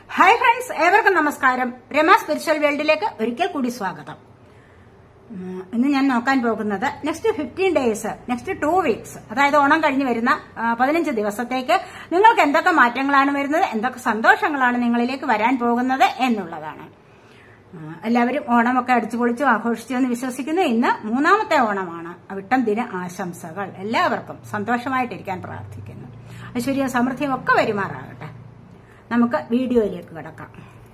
Hi friends ഏവർക്കും നമസ്കാരം Rama spiritual വേൾഡിലേക്ക് ഒരിക്കൽ കൂടി സ്വാഗതം ഉം, ഇന്ന് ഞാൻ നോക്കാൻ പോകുന്നത് next fifteen days next two weeks അതായത് ഓണം കഴിഞ്ഞ് വരുന്ന ആ, പതിനഞ്ച് ദിവസത്തേക്ക് നിങ്ങൾക്ക് എന്തൊക്കെ മാറ്റങ്ങളാണ് വരുന്നത് എന്തൊക്കെ സന്തോഷങ്ങളാണ് നിങ്ങളിലേക്ക് വരാൻ പോകുന്നത് എന്നുള്ളതാണ് ആ, എല്ലാവരും ഓണമൊക്കെ അടിച്ചുപൊളിച്ചു ആഘോഷിച്ചു എന്ന് വിശ്വസിക്കുന്നു ഇന്ന് മൂന്നാമത്തെ ഓണമാണ് വിട്ടം ദിന ആശംസകൾ എല്ലാവർക്കും സന്തോഷമായിട്ടിരിക്കാൻ പ്രാർത്ഥിക്കുന്നു ഐശ്വര്യ സമൃദ്ധിയും ഒക്കെ വരുമാറാകട്ടെ നമുക്ക് വീഡിയോയിലേക്ക് കിടക്കാം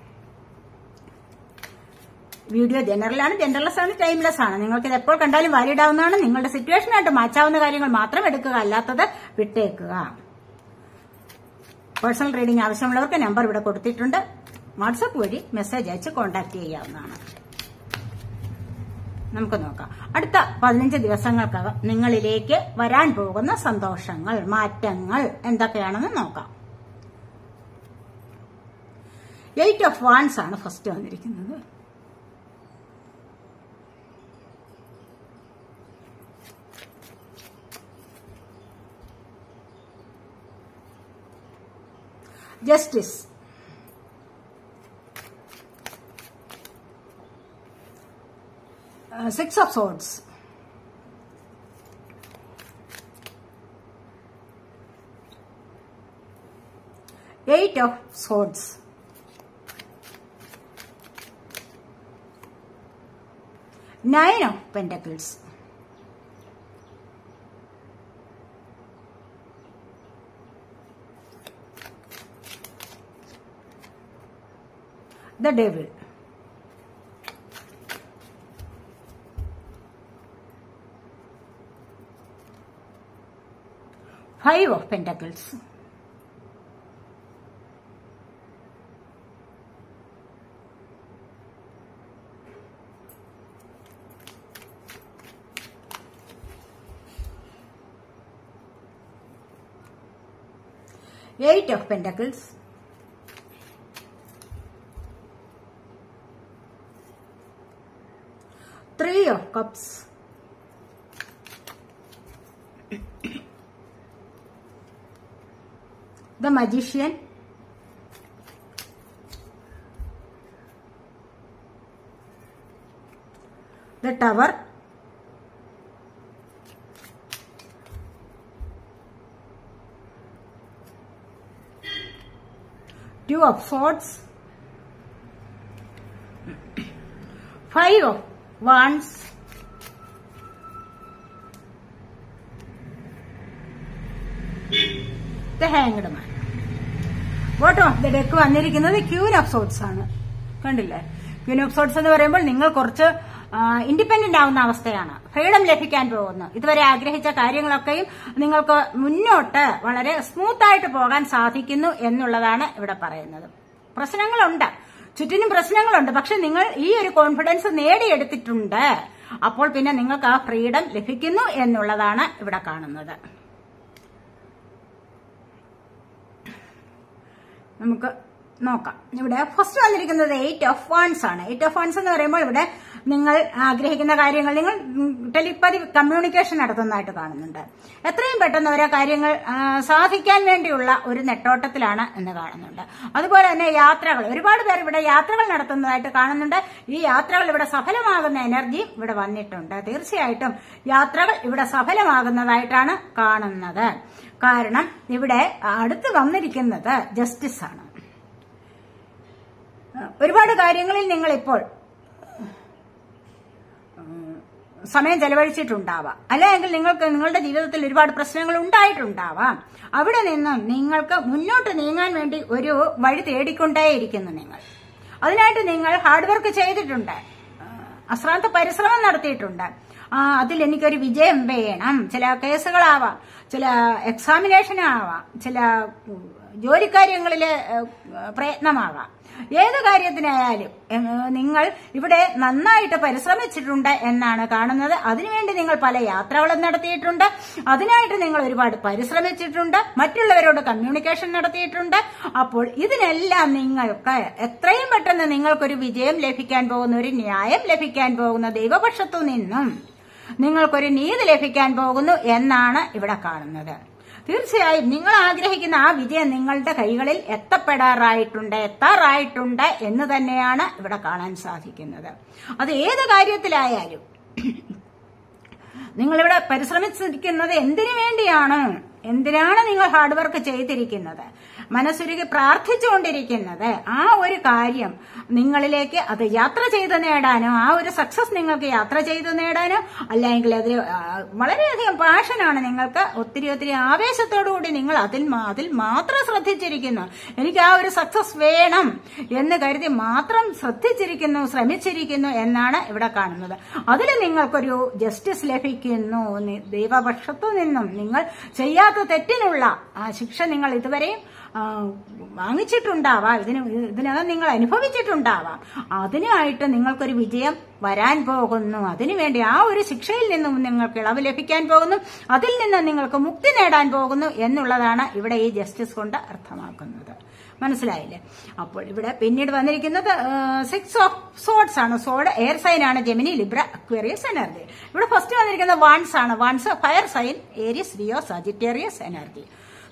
വീഡിയോ ജനറലാണ് ജനറൽലെസ് ആണ് ടൈംലെസ് ആണ് നിങ്ങൾക്ക് ഇത് എപ്പോൾ കണ്ടാലും വാലിഡ് ആവുന്നതാണ് നിങ്ങളുടെ സിറ്റുവേഷനായിട്ട് മാച്ചാവുന്ന കാര്യങ്ങൾ മാത്രം എടുക്കുക അല്ലാത്തത് വിട്ടേക്കുക പേഴ്സണൽ റീഡിംഗ് ആവശ്യമുള്ളവർക്ക് നമ്പർ ഇവിടെ കൊടുത്തിട്ടുണ്ട് വാട്സപ്പ് വഴി മെസ്സേജ് അയച്ച് കോൺടാക്ട് ചെയ്യാവുന്നതാണ് നമുക്ക് നോക്കാം അടുത്ത പതിനഞ്ച് ദിവസങ്ങൾക്കകം നിങ്ങളിലേക്ക് വരാൻ പോകുന്ന സന്തോഷങ്ങൾ മാറ്റങ്ങൾ എന്തൊക്കെയാണെന്ന് നോക്കാം എയ്റ്റ് ഓഫ് വാൻസ് ആണ് ഫസ്റ്റ് വന്നിരിക്കുന്നത് justice six of swords eight of swords nine of pentacles the devil. Five of Pentacles. Eight of Pentacles. Three of Cups. The Magician. The Tower. Two of Swords. Five of Wands. The Hanged Man. Bottom of the deck വന്നിരിക്കുന്നത് queen of swords ആണ് കണ്ടില്ലേ queen of സോട്ട്സ് എന്ന് പറയുമ്പോൾ നിങ്ങൾ കുറച്ച് independent ആവുന്ന അവസ്ഥയാണ് freedom ലഭിക്കാൻ പോകുന്നു ഇതുവരെ ആഗ്രഹിച്ച കാര്യങ്ങളൊക്കെയും നിങ്ങൾക്ക് മുന്നോട്ട് വളരെ സ്മൂത്ത് ആയിട്ട് പോകാൻ സാധിക്കുന്നു എന്നുള്ളതാണ് ഇവിടെ പറയുന്നത് പ്രശ്നങ്ങളുണ്ട് ചുറ്റിനും പ്രശ്നങ്ങളുണ്ട് പക്ഷെ നിങ്ങൾ ഈ ഒരു കോൺഫിഡൻസ് നേടിയെടുത്തിട്ടുണ്ട് അപ്പോൾ പിന്നെ നിങ്ങൾക്ക് ആ ഫ്രീഡം ലഭിക്കുന്നു എന്നുള്ളതാണ് ഇവിടെ കാണുന്നത് നമുക്ക് നോക്കാം ഇവിടെ ഫസ്റ്റ് വന്നിരിക്കുന്നത് eight of wands eight of of വൺസ് എന്ന് പറയുമ്പോൾ ഇവിടെ നിങ്ങൾ ആഗ്രഹിക്കുന്ന കാര്യങ്ങൾ നിങ്ങൾ ടെലിപ്പതി കമ്മ്യൂണിക്കേഷൻ നടത്തുന്നതായിട്ട് കാണുന്നുണ്ട് എത്രയും പെട്ടെന്ന് ഓരോ കാര്യങ്ങൾ ആ, സാധിക്കാൻ വേണ്ടിയുള്ള ഒരു നെട്ടോട്ടത്തിലാണ് എന്ന് കാണുന്നുണ്ട് അതുപോലെ തന്നെ യാത്രകൾ ഒരുപാട് പേർ ഇവിടെ യാത്രകൾ നടത്തുന്നതായിട്ട് കാണുന്നുണ്ട് ഈ യാത്രകൾ ഇവിടെ സഫലമാകുന്ന എനർജിയും ഇവിടെ വന്നിട്ടുണ്ട് തീർച്ചയായിട്ടും യാത്രകൾ ഇവിടെ സഫലമാകുന്നതായിട്ടാണ് കാണുന്നത് കാരണം ഇവിടെ അടുത്ത് വന്നിരിക്കുന്നത് ജസ്റ്റിസ് ആണ് ഒരുപാട് കാര്യങ്ങളിൽ നിങ്ങൾ ഇപ്പോൾ സമയം ചെലവഴിച്ചിട്ടുണ്ടാവാം അല്ലെങ്കിൽ നിങ്ങൾക്ക് നിങ്ങളുടെ ജീവിതത്തിൽ ഒരുപാട് പ്രശ്നങ്ങൾ ഉണ്ടായിട്ടുണ്ടാവാം അവിടെ നിന്നും നിങ്ങൾക്ക് മുന്നോട്ട് നീങ്ങാൻ വേണ്ടി ഒരു വഴി തേടിക്കൊണ്ടേയിരിക്കുന്നു നിങ്ങൾ അതിനായിട്ട് നിങ്ങൾ ഹാർഡ് വർക്ക് ചെയ്തിട്ടുണ്ട് ആ, അശ്രാന്ത പരിശ്രമം നടത്തിയിട്ടുണ്ട് ആ അതിൽ എനിക്കൊരു വിജയം വേണം ചില കേസുകളാവാം ചില എക്സാമിനേഷൻ ആവാം ചില ഉം, ജോലിക്കാര്യങ്ങളിലെ ഏഹ്, പ്രയത്നമാകാം ഏത് കാര്യത്തിനായാലും ഏഹ്, നിങ്ങൾ ഇവിടെ നന്നായിട്ട് പരിശ്രമിച്ചിട്ടുണ്ട് എന്നാണ് കാണുന്നത് അതിനുവേണ്ടി നിങ്ങൾ പല യാത്രകളും നടത്തിയിട്ടുണ്ട് അതിനായിട്ട് നിങ്ങൾ ഒരുപാട് പരിശ്രമിച്ചിട്ടുണ്ട് മറ്റുള്ളവരോട് കമ്മ്യൂണിക്കേഷൻ നടത്തിയിട്ടുണ്ട് അപ്പോൾ ഇതിനെല്ലാം നിങ്ങൾക്ക് എത്രയും പെട്ടെന്ന് നിങ്ങൾക്കൊരു വിജയം ലഭിക്കാൻ പോകുന്ന ഒരു ന്യായം ലഭിക്കാൻ പോകുന്ന ദൈവപക്ഷത്തു നിന്നും നിങ്ങൾക്കൊരു നീതി ലഭിക്കാൻ പോകുന്നു എന്നാണ് ഇവിടെ കാണുന്നത് തീർച്ചയായും നിങ്ങൾ ആഗ്രഹിക്കുന്ന ആ വിജയം നിങ്ങളുടെ കൈകളിൽ എത്തപ്പെടാറായിട്ടുണ്ട് എത്താറായിട്ടുണ്ട് എന്ന് തന്നെയാണ് ഇവിടെ കാണാൻ സാധിക്കുന്നത് അത് ഏത് കാര്യത്തിലായാലും നിങ്ങളിവിടെ പരിശ്രമിച്ചിരിക്കുന്നത് എന്തിനു വേണ്ടിയാണ് എന്തിനാണ് നിങ്ങൾ ഹാർഡ് വർക്ക് ചെയ്തിരിക്കുന്നത് മനസ്സുരുകി പ്രാർത്ഥിച്ചുകൊണ്ടിരിക്കുന്നത് ആ ഒരു കാര്യം നിങ്ങളിലേക്ക് അത് യാത്ര ചെയ്ത് നേടാനോ ആ ഒരു സക്സസ് നിങ്ങൾക്ക് യാത്ര ചെയ്ത് നേടാനോ അല്ലെങ്കിൽ അതിൽ ആ, വളരെയധികം പാഷനാണ് നിങ്ങൾക്ക് ഒത്തിരി ഒത്തിരി ആവേശത്തോടു കൂടി നിങ്ങൾ അതിൽ മാ- അതിൽ മാത്രം ശ്രദ്ധിച്ചിരിക്കുന്നു എനിക്ക് ആ ഒരു സക്സസ് വേണം എന്ന് കരുതി മാത്രം ശ്രദ്ധിച്ചിരിക്കുന്നു ശ്രമിച്ചിരിക്കുന്നു എന്നാണ് ഇവിടെ കാണുന്നത് അതിൽ നിങ്ങൾക്കൊരു ജസ്റ്റിസ് ലഭിക്കുന്നു നി- ദൈവപക്ഷത്തു നിന്നും നിങ്ങൾ ചെയ്യാത്ത തെറ്റിനുള്ള ആ ശിക്ഷ നിങ്ങൾ ഇതുവരെയും ആ, വാങ്ങിച്ചിട്ടുണ്ടാവാം ഇതിന് ഇതിനകം നിങ്ങൾ അനുഭവിച്ചിട്ടുണ്ടാവാം അതിനായിട്ട് നിങ്ങൾക്കൊരു വിജയം വരാൻ പോകുന്നു അതിനുവേണ്ടി ആ ഒരു ശിക്ഷയിൽ നിന്നും നിങ്ങൾക്ക് ഇളവ് ലഭിക്കാൻ പോകുന്നു അതിൽ നിന്ന് നിങ്ങൾക്ക് മുക്തി നേടാൻ പോകുന്നു എന്നുള്ളതാണ് ഇവിടെ ഈ ജസ്റ്റിസ് കൊണ്ട് അർത്ഥമാക്കുന്നത് മനസ്സിലായില്ലേ അപ്പോൾ ഇവിടെ പിന്നീട് വന്നിരിക്കുന്നത് സിക്സ് ഓഫ് സോഡ്സ് ആണ് സോഡ് എയർ സൈൻ ആണ് ജെമിനി ലിബ്ര അക്വേറിയസ് എനർജി ഇവിടെ ഫസ്റ്റ് വന്നിരിക്കുന്നത് വാൺസ് ആണ് wands fire sign Aries Leo Sagittarius energy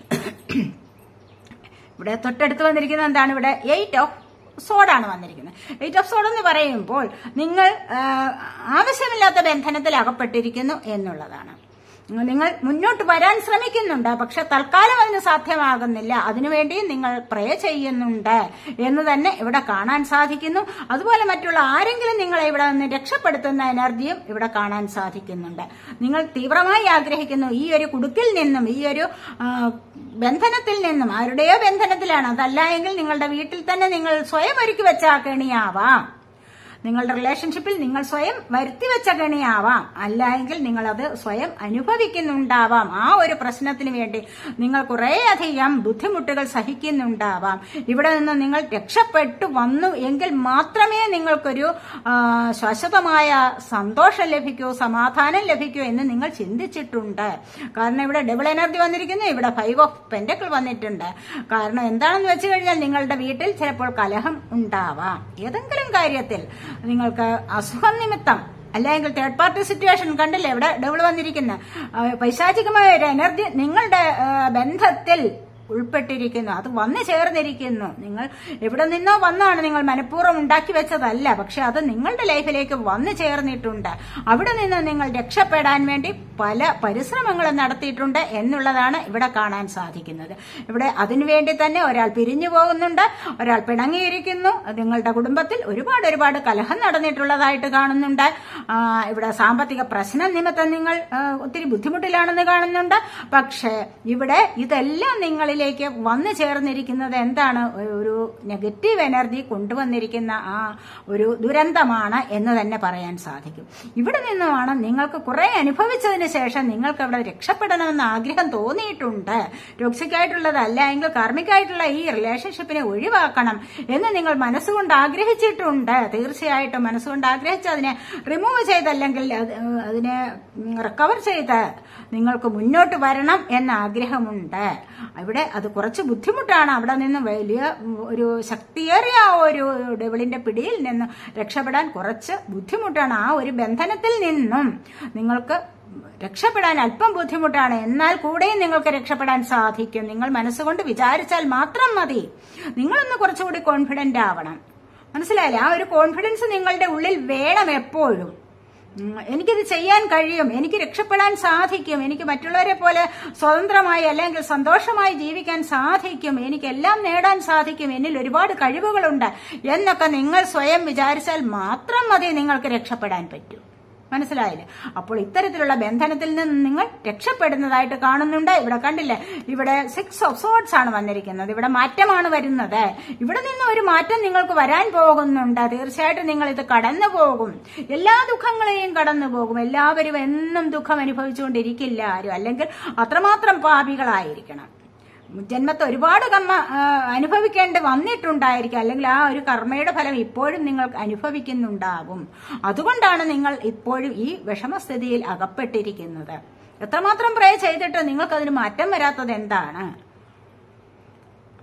ഇവിടെ തൊട്ടടുത്ത് വന്നിരിക്കുന്നത് എന്താണ് ഇവിടെ എയ്റ്റ് ഓഫ് സോഡാണ് വന്നിരിക്കുന്നത് എയ്റ്റ് ഓഫ് സോഡ് എന്ന് പറയുമ്പോൾ നിങ്ങൾ ആ, ആവശ്യമില്ലാത്ത ബന്ധനത്തിൽ അകപ്പെട്ടിരിക്കുന്നു എന്നുള്ളതാണ് നിങ്ങൾ മുന്നോട്ട് വരാൻ ശ്രമിക്കുന്നുണ്ട് പക്ഷെ തൽക്കാലം അതിന് സാധ്യമാകുന്നില്ല അതിനുവേണ്ടി നിങ്ങൾ പ്രേ ചെയ്യുന്നുണ്ട് എന്ന് തന്നെ ഇവിടെ കാണാൻ സാധിക്കുന്നു അതുപോലെ മറ്റുള്ള ആരെങ്കിലും നിങ്ങളെ ഇവിടെ നിന്ന് രക്ഷപ്പെടുത്തുന്ന എനർജിയും ഇവിടെ കാണാൻ സാധിക്കുന്നുണ്ട് നിങ്ങൾ തീവ്രമായി ആഗ്രഹിക്കുന്നു ഈ ഒരു കുടുക്കിൽ നിന്നും ഈ ഒരു ആ, ബന്ധനത്തിൽ നിന്നും ആരുടെയോ ബന്ധനത്തിലാണ് അതല്ല എങ്കിൽ നിങ്ങളുടെ വീട്ടിൽ തന്നെ നിങ്ങൾ സ്വയം ഒരുക്കി വെച്ച ആ കെണിയാവാം നിങ്ങളുടെ റിലേഷൻഷിപ്പിൽ നിങ്ങൾ സ്വയം വരുത്തിവെച്ച കെണിയാവാം അല്ല എങ്കിൽ നിങ്ങൾ അത് സ്വയം അനുഭവിക്കുന്നുണ്ടാവാം ആ ഒരു പ്രശ്നത്തിന് വേണ്ടി നിങ്ങൾ കുറേയധികം ബുദ്ധിമുട്ടുകൾ സഹിക്കുന്നുണ്ടാവാം ഇവിടെ നിന്ന് നിങ്ങൾ രക്ഷപ്പെട്ടു വന്നു എങ്കിൽ മാത്രമേ നിങ്ങൾക്കൊരു ആ, ശാശ്വതമായ സന്തോഷം ലഭിക്കൂ സമാധാനം ലഭിക്കൂ എന്ന് നിങ്ങൾ ചിന്തിച്ചിട്ടുണ്ട് കാരണം ഇവിടെ ഡബിൾ എനർജി വന്നിരിക്കുന്നു ഇവിടെ ഫൈവ് ഓഫ് പെൻഡക്കിൾ വന്നിട്ടുണ്ട് കാരണം എന്താണെന്ന് വെച്ച് കഴിഞ്ഞാൽ നിങ്ങളുടെ വീട്ടിൽ ചിലപ്പോൾ കലഹം ഉണ്ടാവാം ഏതെങ്കിലും കാര്യത്തിൽ നിങ്ങൾക്ക് അസുഖം നിമിത്തം അല്ലെങ്കിൽ തേർഡ് പാർട്ടി സിറ്റുവേഷൻ കണ്ടില്ലേ ഇവിടെ ഡബിൾ വന്നിരിക്കുന്ന പൈശാചികമായ ഒരു എനർജി നിങ്ങളുടെ ആ, ബന്ധത്തിൽ ഉൾപ്പെട്ടിരിക്കുന്നു അത് വന്നു ചേർന്നിരിക്കുന്നു നിങ്ങൾ എവിടെ നിന്നോ വന്നാണ് നിങ്ങൾ മനഃപൂർവ്വം ഉണ്ടാക്കി വെച്ചതല്ല പക്ഷെ അത് നിങ്ങളുടെ ലൈഫിലേക്ക് വന്നു ചേർന്നിട്ടുണ്ട് അവിടെ നിന്ന് നിങ്ങൾ രക്ഷപ്പെടാൻ വേണ്ടി പല പരിശ്രമങ്ങളും നടത്തിയിട്ടുണ്ട് എന്നുള്ളതാണ് ഇവിടെ കാണാൻ സാധിക്കുന്നത് ഇവിടെ അതിനുവേണ്ടി തന്നെ ഒരാൾ പിരിഞ്ഞു പോകുന്നുണ്ട് ഒരാൾ പിണങ്ങിയിരിക്കുന്നു നിങ്ങളുടെ കുടുംബത്തിൽ ഒരുപാട് ഒരുപാട് കലഹം നടന്നിട്ടുള്ളതായിട്ട് കാണുന്നുണ്ട് ആ, ഇവിടെ സാമ്പത്തിക പ്രശ്നം നിമിത്തം നിങ്ങൾ ആ, ഒത്തിരി ബുദ്ധിമുട്ടിലാണെന്ന് കാണുന്നുണ്ട് പക്ഷേ ഇവിടെ ഇതെല്ലാം നിങ്ങളിലേക്ക് വന്നു ചേർന്നിരിക്കുന്നത് എന്താണ് ഒരു- ഒരു നെഗറ്റീവ് എനർജി കൊണ്ടുവന്നിരിക്കുന്ന ആ ഒരു ദുരന്തമാണ് എന്ന് തന്നെ പറയാൻ സാധിക്കും ഇവിടെ നിന്നുമാണ് നിങ്ങൾക്ക് കുറെ അനുഭവിച്ചതിന് ശേഷം നിങ്ങൾക്ക് അവിടെ രക്ഷപ്പെടണമെന്ന് ആഗ്രഹം തോന്നിയിട്ടുണ്ട് ടോക്സിക്കായിട്ടുള്ളതല്ല എങ്കിൽ കാർമികായിട്ടുള്ള ഈ റിലേഷൻഷിപ്പിനെ ഒഴിവാക്കണം എന്ന് നിങ്ങൾ മനസ്സുകൊണ്ട് ആഗ്രഹിച്ചിട്ടുണ്ട് തീർച്ചയായിട്ടും മനസ്സുകൊണ്ട് ആഗ്രഹിച്ച് അതിനെ റിമൂവ് ചെയ്തല്ലെങ്കിൽ അത് അതിനെ റിക്കവർ ചെയ്ത് നിങ്ങൾക്ക് മുന്നോട്ട് വരണം എന്ന ആഗ്രഹമുണ്ട് ഇവിടെ അത് കുറച്ച് ബുദ്ധിമുട്ടാണ് അവിടെ നിന്ന് വലിയ ഒരു ശക്തിയേറിയ ആ ഒരു ഡെവിളിന്റെ പിടിയിൽ നിന്ന് രക്ഷപ്പെടാൻ കുറച്ച് ബുദ്ധിമുട്ടാണ് ആ ഒരു ബന്ധനത്തിൽ നിന്നും നിങ്ങൾക്ക് രക്ഷപ്പെടാൻ അല്പം ബുദ്ധിമുട്ടാണ് എന്നാൽ കൂടെയും നിങ്ങൾക്ക് രക്ഷപ്പെടാൻ സാധിക്കും നിങ്ങൾ മനസ്സുകൊണ്ട് വിചാരിച്ചാൽ മാത്രം മതി നിങ്ങളൊന്ന് കുറച്ചുകൂടി കോൺഫിഡന്റ് ആവണം മനസ്സിലായില്ലേ ആ ഒരു കോൺഫിഡൻസ് നിങ്ങളുടെ ഉള്ളിൽ വേണം എപ്പോഴും ഉം, എനിക്കിത് ചെയ്യാൻ കഴിയും എനിക്ക് രക്ഷപ്പെടാൻ സാധിക്കും എനിക്ക് മറ്റുള്ളവരെ പോലെ സ്വതന്ത്രമായി അല്ലെങ്കിൽ സന്തോഷമായി ജീവിക്കാൻ സാധിക്കും എനിക്ക് എല്ലാം നേടാൻ സാധിക്കും എന്നിൽ ഒരുപാട് കഴിവുകളുണ്ട് എന്നൊക്കെ നിങ്ങൾ സ്വയം വിചാരിച്ചാൽ മാത്രം മതി നിങ്ങൾക്ക് രക്ഷപ്പെടാൻ പറ്റൂ മനസ്സിലായില്ലേ അപ്പോൾ ഇത്തരത്തിലുള്ള ബന്ധനത്തിൽ നിന്ന് നിങ്ങൾ രക്ഷപ്പെടുന്നതായിട്ട് കാണുന്നുണ്ട് ഇവിടെ കണ്ടില്ലേ ഇവിടെ സിക്സ് ഓഫ് സോഡ്സ് ആണ് വന്നിരിക്കുന്നത് ഇവിടെ മാറ്റമാണ് വരുന്നത് ഇവിടെ നിന്ന് ഒരു മാറ്റം നിങ്ങൾക്ക് വരാൻ പോകുന്നുണ്ട് തീർച്ചയായിട്ടും നിങ്ങൾ ഇത് കടന്നു പോകും എല്ലാ ദുഃഖങ്ങളെയും കടന്നു പോകും എല്ലാവരും എന്നും ദുഃഖം അനുഭവിച്ചുകൊണ്ടിരിക്കില്ല ആരും അല്ലെങ്കിൽ അത്രമാത്രം പാപികളായിരിക്കണം ജന്മത്തെ ഒരുപാട് കർമ്മ ആ, അനുഭവിക്കേണ്ടി വന്നിട്ടുണ്ടായിരിക്കും അല്ലെങ്കിൽ ആ ഒരു കർമ്മയുടെ ഫലം ഇപ്പോഴും നിങ്ങൾ അനുഭവിക്കുന്നുണ്ടാവും അതുകൊണ്ടാണ് നിങ്ങൾ ഇപ്പോഴും ഈ വിഷമസ്ഥിതിയിൽ അകപ്പെട്ടിരിക്കുന്നത് എത്രമാത്രം പ്രേ ചെയ്തിട്ട് നിങ്ങൾക്ക് അതിന് മാറ്റം വരാത്തത് എന്താണ് അപ്പോൾ